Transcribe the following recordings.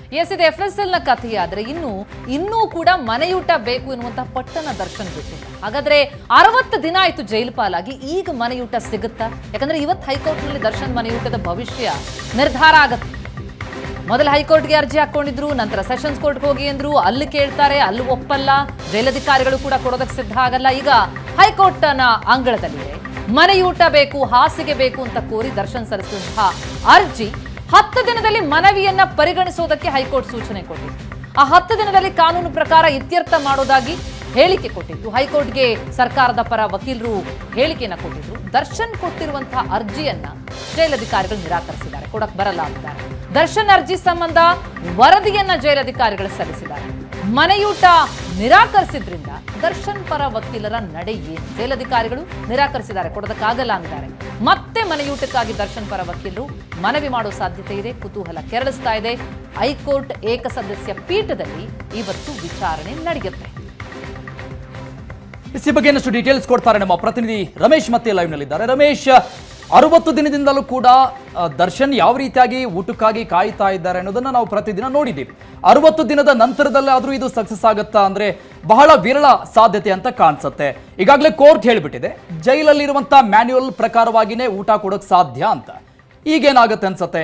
S ಇದು F S L ನ ಕಥೆಯಾದ್ರೆ ಇನ್ನು ಇನ್ನೂ ಕೂಡ ಮನೆಯೂಟ ಬೇಕು ಎನ್ನುವಂತಹ ಪಟ್ಟಣ ದರ್ಶನ್ ಬಿಟ್ಟಿಲ್ಲ ಹಾಗಾದ್ರೆ ಅರವತ್ತು ದಿನ ಆಯ್ತು ಜೈಲು ಪಾಲಾಗಿ ಈಗ ಮನೆಯೂಟ ಸಿಗುತ್ತಾ ಯಾಕಂದ್ರೆ ಇವತ್ತು ಹೈಕೋರ್ಟ್ನಲ್ಲಿ ದರ್ಶನ್ ಮನೆಯೂಟದ ಭವಿಷ್ಯ ನಿರ್ಧಾರ ಆಗತ್ತೆ ಮೊದಲು ಹೈಕೋರ್ಟ್ಗೆ ಅರ್ಜಿ ಹಾಕೊಂಡಿದ್ರು ನಂತರ ಸೆಷನ್ಸ್ ಕೋರ್ಟ್ಗೆ ಹೋಗಿ ಅಂದ್ರು ಅಲ್ಲಿ ಕೇಳ್ತಾರೆ ಅಲ್ಲಿ ಒಪ್ಪಲ್ಲ ಜೈಲಧಿಕಾರಿಗಳು ಕೂಡ ಕೊಡೋದಕ್ಕೆ ಸಿದ್ಧ ಆಗಲ್ಲ ಈಗ ಹೈಕೋರ್ಟ್ನ ಅಂಗಳದಲ್ಲಿದೆ ಮನೆಯೂಟ ಬೇಕು ಹಾಸಿಗೆ ಬೇಕು ಅಂತ ಕೋರಿ ದರ್ಶನ್ ಸಲ್ಲಿಸಿದಂತಹ ಅರ್ಜಿ ಹತ್ತು ದಿನದಲ್ಲಿ ಮನವಿಯನ್ನ ಪರಿಗಣಿಸುವುದಕ್ಕೆ ಹೈಕೋರ್ಟ್ ಸೂಚನೆ ಕೊಟ್ಟಿತ್ತು ಆ ಹತ್ತು ದಿನದಲ್ಲಿ ಕಾನೂನು ಪ್ರಕಾರ ಇತ್ಯರ್ಥ ಮಾಡೋದಾಗಿ ಹೇಳಿಕೆ ಕೊಟ್ಟಿದ್ದು ಹೈಕೋರ್ಟ್ಗೆ ಸರ್ಕಾರದ ಪರ ವಕೀಲರು ಹೇಳಿಕೆಯನ್ನ ಕೊಟ್ಟಿದ್ರು ದರ್ಶನ್ ಕೊಟ್ಟಿರುವಂತಹ ಅರ್ಜಿಯನ್ನ ಜೈಲಧಿಕಾರಿಗಳು ನಿರಾಕರಿಸಿದ್ದಾರೆ ಕೊಡಕ್ ಬರಲ್ಲ ಅಂತಾರೆ ದರ್ಶನ್ ಅರ್ಜಿ ಸಂಬಂಧ ವರದಿಯನ್ನ ಜೈಲಧಿಕಾರಿಗಳು ಸಲ್ಲಿಸಿದ್ದಾರೆ ಮನೆಯೂಟ ನಿರಾಕರಿಸಿದ್ರಿಂದ ದರ್ಶನ್ ಪರ ವಕೀಲರ ನಡೆ ಏನು ಜೈಲಧಿಕಾರಿಗಳು ನಿರಾಕರಿಸಿದ್ದಾರೆ ಕೊಡೋದಕ್ಕಾಗಲ್ಲ ಅಂದಿದ್ದಾರೆ ಮತ್ತೆ ಮನೆಯೂಟಕ್ಕಾಗಿ ದರ್ಶನ್ ಪರ ವಕೀಲರು ಮನವಿ ಮಾಡೋ ಸಾಧ್ಯತೆ ಇದೆ ಕುತೂಹಲ ಕೆರಳಿಸ್ತಾ ಇದೆ ಹೈಕೋರ್ಟ್ ಏಕಸದಸ್ಯ ಪೀಠದಲ್ಲಿ ಇವತ್ತು ವಿಚಾರಣೆ ನಡೆಯುತ್ತೆ ಈ ಬಗ್ಗೆ ಇನ್ನಷ್ಟು ಡೀಟೇಲ್ಸ್ ಕೊಡ್ತಾರೆ ನಮ್ಮ ಪ್ರತಿನಿಧಿ ರಮೇಶ್ ಮತ್ತೆ ಲೈವ್ ನಲ್ಲಿದ್ದಾರೆ ರಮೇಶ್ ಅರವತ್ತು ದಿನದಿಂದಲೂ ಕೂಡ ಆ, ದರ್ಶನ್ ಯಾವ ರೀತಿಯಾಗಿ ಊಟಕ್ಕಾಗಿ ಕಾಯ್ತಾ ಇದ್ದಾರೆ ಅನ್ನೋದನ್ನ ನಾವು ಪ್ರತಿದಿನ ನೋಡಿದ್ದೀವಿ ಅರವತ್ತು ದಿನದ ನಂತರದಲ್ಲಾದ್ರೂ ಇದು ಸಕ್ಸಸ್ ಆಗುತ್ತಾ ಅಂದ್ರೆ ಬಹಳ ವಿರಳ ಸಾಧ್ಯತೆ ಅಂತ ಕಾಣಿಸುತ್ತೆ ಈಗಾಗಲೇ ಕೋರ್ಟ್ ಹೇಳಿಬಿಟ್ಟಿದೆ ಜೈಲಲ್ಲಿರುವಂತ ಮ್ಯಾನ್ಯುಯಲ್ ಪ್ರಕಾರವಾಗಿನೇ ಊಟ ಕೊಡೋಕ್ ಸಾಧ್ಯ ಅಂತ ಈಗೇನಾಗುತ್ತೆ ಅನ್ಸತ್ತೆ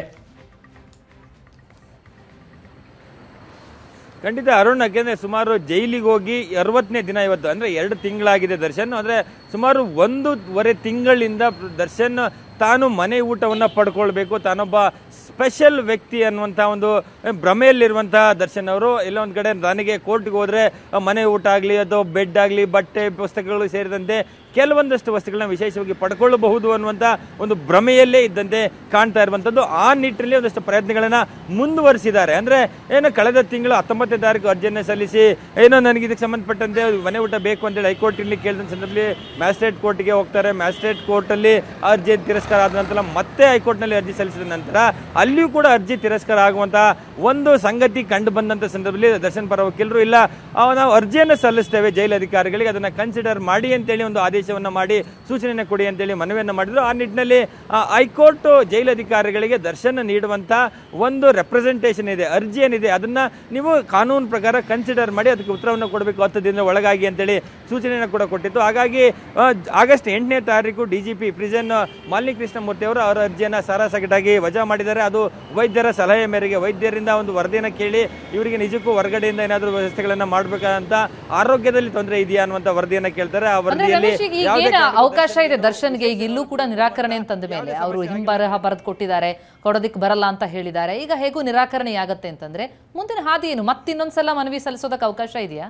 ಖಂಡಿತ ಅರುಣ್ ಯಾಕೆಂದ್ರೆ ಸುಮಾರು ಜೈಲಿಗೆ ಹೋಗಿ ಅರವತ್ತನೇ ದಿನ ಇವತ್ತು ಅಂದ್ರೆ ಎರಡು ತಿಂಗಳಾಗಿದೆ ದರ್ಶನ್ ಅಂದ್ರೆ ಸುಮಾರು ಒಂದೂವರೆ ತಿಂಗಳಿಂದ ದರ್ಶನ್ ತಾನು ಮನೆ ಊಟವನ್ನ ಪಡ್ಕೊಳ್ಬೇಕು ತಾನೊಬ್ಬ ಸ್ಪೆಷಲ್ ವ್ಯಕ್ತಿ ಅನ್ನುವಂಥ ಒಂದು ಭ್ರಮೆಯಲ್ಲಿರುವಂತಹ ದರ್ಶನ್ ಅವರು ಎಲ್ಲೋ ಒಂದು ಕಡೆ ನನಗೆ ಕೋರ್ಟ್ಗೆ ಹೋದ್ರೆ ಆ, ಮನೆ ಊಟ ಆಗಲಿ ಅಥವಾ ಬೆಡ್ ಆಗಲಿ ಬಟ್ಟೆ ಪುಸ್ತಕಗಳು ಸೇರಿದಂತೆ ಕೆಲವೊಂದಷ್ಟು ವಸ್ತುಗಳನ್ನ ವಿಶೇಷವಾಗಿ ಪಡ್ಕೊಳ್ಳಬಹುದು ಅನ್ನುವಂಥ ಒಂದು ಭ್ರಮೆಯಲ್ಲೇ ಇದ್ದಂತೆ ಕಾಣ್ತಾ ಇರುವಂಥದ್ದು ಆ ನಿಟ್ಟಿನಲ್ಲಿ ಒಂದಷ್ಟು ಪ್ರಯತ್ನಗಳನ್ನ ಮುಂದುವರಿಸಿದ್ದಾರೆ ಅಂದ್ರೆ ಏನು ಕಳೆದ ತಿಂಗಳು ಹತ್ತೊಂಬತ್ತನೇ ತಾರೀಕು ಅರ್ಜಿಯನ್ನು ಸಲ್ಲಿಸಿ ಏನೋ ನನಗೆ ಇದಕ್ಕೆ ಸಂಬಂಧಪಟ್ಟಂತೆ ಮನೆ ಊಟ ಬೇಕು ಅಂತೇಳಿ ಹೈಕೋರ್ಟಿನಲ್ಲಿ ಕೇಳಿದ ಸಂದರ್ಭದಲ್ಲಿ ಮ್ಯಾಜಿಸ್ಟ್ರೇಟ್ ಕೋರ್ಟ್ಗೆ ಹೋಗ್ತಾರೆ ಮ್ಯಾಜಿಸ್ಟ್ರೇಟ್ ಕೋರ್ಟಲ್ಲಿ ಅರ್ಜಿ ತಿರಸ್ಕಾರ ಆದ ನಂತರ ಮತ್ತೆ ಹೈಕೋರ್ಟ್ನಲ್ಲಿ ಅರ್ಜಿ ಸಲ್ಲಿಸಿದ ನಂತರ ಅಲ್ಲಿಯೂ ಕೂಡ ಅರ್ಜಿ ತಿರಸ್ಕಾರ ಆಗುವಂತ ಒಂದು ಸಂಗತಿ ಕಂಡು ಬಂದಂತ ಸಂದರ್ಭದಲ್ಲಿ ದರ್ಶನ್ ಪರ ವಕೀಲರು ಇಲ್ಲ ಆ, ನಾವು ಅರ್ಜಿಯನ್ನು ಸಲ್ಲಿಸ್ತೇವೆ ಜೈಲು ಅಧಿಕಾರಿಗಳಿಗೆ ಅದನ್ನ ಕನ್ಸಿಡರ್ ಮಾಡಿ ಅಂತೇಳಿ ಒಂದು ಆದೇಶವನ್ನ ಮಾಡಿ ಸೂಚನೆಯನ್ನು ಕೊಡಿ ಅಂತೇಳಿ ಮನವಿಯನ್ನ ಮಾಡಿದ್ರು ಆ ನಿಟ್ಟಿನಲ್ಲಿ ಆ, ಹೈಕೋರ್ಟ್ ಜೈಲು ಅಧಿಕಾರಿಗಳಿಗೆ ದರ್ಶನ ನೀಡುವಂತ ಒಂದು ರೆಪ್ರೆಸೆಂಟೇಷನ್ ಇದೆ ಅರ್ಜಿ ಏನಿದೆ ಅದನ್ನ ನೀವು ಕಾನೂನು ಪ್ರಕಾರ ಕನ್ಸಿಡರ್ ಮಾಡಿ ಅದಕ್ಕೆ ಉತ್ತರವನ್ನು ಕೊಡಬೇಕು ಹತ್ತು ದಿನದ ಒಳಗಾಗಿ ಅಂತೇಳಿ ಸೂಚನೆಯನ್ನು ಕೂಡ ಕೊಟ್ಟಿತ್ತು ಹಾಗಾಗಿ ಆ, ಆಗಸ್ಟ್ ಎಂಟನೇ ತಾರೀಕು ಡಿಜಿಪಿ ಪ್ರಿಸನ್ ಮಾಲಿನಿ ಕೃಷ್ಣಮೂರ್ತಿ ಅವರು ಅವರ ಅರ್ಜಿಯನ್ನ ಸಾರಾಸಗಟಾಗಿ ವಜಾ ಮಾಡಿದ್ದಾರೆ ಅದು ವೈದ್ಯರ ಸಲಹೆ ಮೇರೆಗೆ ವೈದ್ಯರಿಂದ ಒಂದು ವರದಿಯನ್ನು ಕೇಳಿ ಇವರಿಗೆ ನಿಜಕ್ಕೂ ಹೊರಗಡೆಯಿಂದ ಏನಾದರೂ ವ್ಯವಸ್ಥೆಗಳನ್ನ ಮಾಡ್ಬೇಕಂತ ಆರೋಗ್ಯದಲ್ಲಿ ತೊಂದರೆ ಇದೆಯಾ ಅನ್ನುವಂತ ವರದಿಯನ್ನ ಕೇಳ್ತಾರೆ ಆ ಅಂದ್ರೆ ವರದಿಯಲ್ಲಿ ರಮೇಶ್ ಈಗ ಈಗ ಯಾವುದೇ ಏನ್ ಕಾರಣಕ್ಕೂ ಅವಕಾಶ ಇದೆ ದರ್ಶನ್ಗೆ ಈಗ ಇಲ್ಲೂ ಕೂಡ ನಿರಾಕರಣೆ ಅಂತಂದ ಮೇಲೆ ಅವರು ಹಿಂಬರಹ ಬರೆದು ಕೊಟ್ಟಿದ್ದಾರೆ ಕೊಡೋದಿಕ್ ಬರಲ್ಲ ಅಂತ ಹೇಳಿದ್ದಾರೆ ಈಗ ಹೇಗೂ ನಿರಾಕರಣೆ ಆಗತ್ತೆ ಅಂತಂದ್ರೆ ಮುಂದಿನ ಹಾದಿ ಏನು ಮತ್ತಿನ್ನೊಂದ್ಸಲ ಮನವಿ ಸಲ್ಲಿಸೋದಕ್ಕೆ ಅವಕಾಶ ಇದೆಯಾ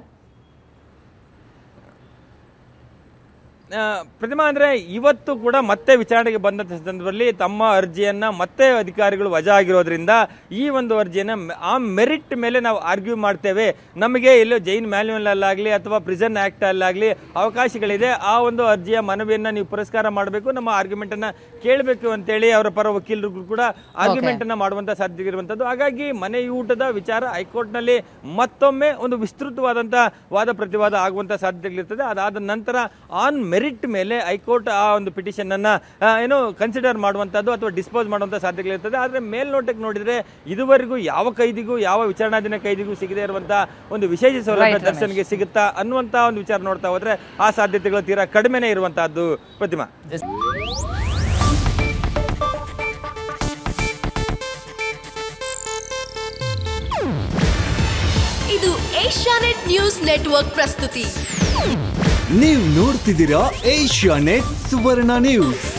ಆ, ಪ್ರತಿಮಾ ಅಂದ್ರೆ ಇವತ್ತು ಕೂಡ ಮತ್ತೆ ವಿಚಾರಣೆಗೆ ಬಂದ ಸಂದರ್ಭದಲ್ಲಿ ತಮ್ಮ ಅರ್ಜಿಯನ್ನ ಮತ್ತೆ ಅಧಿಕಾರಿಗಳು ವಜಾ ಆಗಿರೋದ್ರಿಂದ ಈ ಒಂದು ಅರ್ಜಿಯನ್ನ ಮ- ಆ ಮೆರಿಟ್ ಮೇಲೆ ನಾವು ಆರ್ಗ್ಯೂ ಮಾಡ್ತೇವೆ ನಮಗೆ ಎಲ್ಲೋ ಜೈನ್ ಮ್ಯಾನ್ಯುವಲ್ ಅಲ್ಲಾಗ್ಲಿ ಅಥವಾ ಪ್ರಿಸನ್ ಆಕ್ಟ್ ಅಲ್ಲಾಗ್ಲಿ ಅವಕಾಶಗಳಿದೆ ಆ ಒಂದು ಅರ್ಜಿಯ ಮನವಿಯನ್ನ ನೀವು ಪುರಸ್ಕಾರ ಮಾಡಬೇಕು ನಮ್ಮ ಆರ್ಗ್ಯುಮೆಂಟ್ ಅನ್ನ ಕೇಳಬೇಕು ಅಂತೇಳಿ ಅವರ ಪರ ವಕೀಲರು ಕೂಡ ಆರ್ಗ್ಯುಮೆಂಟ್ ಅನ್ನ ಮಾಡುವಂತ ಸಾಧ್ಯತೆ ಇರುವಂತದ್ದು ಹಾಗಾಗಿ ಮನೆಯೂಟದ ವಿಚಾರ ಹೈಕೋರ್ಟ್ ನಲ್ಲಿ ಮತ್ತೊಮ್ಮೆ ಒಂದು ವಿಸ್ತೃತವಾದಂತ ವಾದ ಪ್ರತಿವಾದ ಆಗುವಂತ ಸಾಧ್ಯತೆಗಳಿರ್ತದೆ ಅದಾದ ನಂತರ ಆನ್ ಮೆರಿಟ್ ಮೇಲೆ ಹೈಕೋರ್ಟ್ ಆ ಒಂದು ಪಿಟಿಷನ್ ಅನ್ನ ಆ, ಏನು ಕನ್ಸಿಡರ್ ಮಾಡುವಂತದ್ದು ಅಥವಾ ಡಿಸ್ಪೋಸ್ ಮಾಡುವಂತ ಸಾಧ್ಯತೆಗಳಿರ್ತದೆ ಆದ್ರೆ ಮೇಲ್ನೋಟಕ್ಕೆ ನೋಡಿದ್ರೆ ಇದುವರೆಗೂ ಯಾವ ಕೈದಿಗೂ ಯಾವ ವಿಚಾರಣಾಧೀನ ಕೈದಿಗೂ ಸಿಗದೇ ಇರುವಂತ ಒಂದು ವಿಶೇಷ ಸೌಲಭ್ಯ Right, ರಮೇಶ್. ದರ್ಶನ್ಗೆ ಸಿಗುತ್ತಾ ಅನ್ನುವಂತ ಒಂದು ವಿಚಾರ ನೋಡ್ತಾ ಹೋದ್ರೆ ಆ ಸಾಧ್ಯತೆಗಳು ತೀರಾ ಕಡಿಮೆನೇ ಇರುವಂತಹದ್ದು ಪ್ರತಿಮಾ ಇದು ಏಷ್ಯಾನೆಟ್ ನ್ಯೂಸ್ ನೆಟ್ವರ್ಕ್ ಪ್ರಸ್ತುತಿ ನೀವು ನೋಡ್ತಿದ್ದೀರಾ ಏಷ್ಯಾ ನೆಟ್ ಸುವರ್ಣ ನ್ಯೂಸ್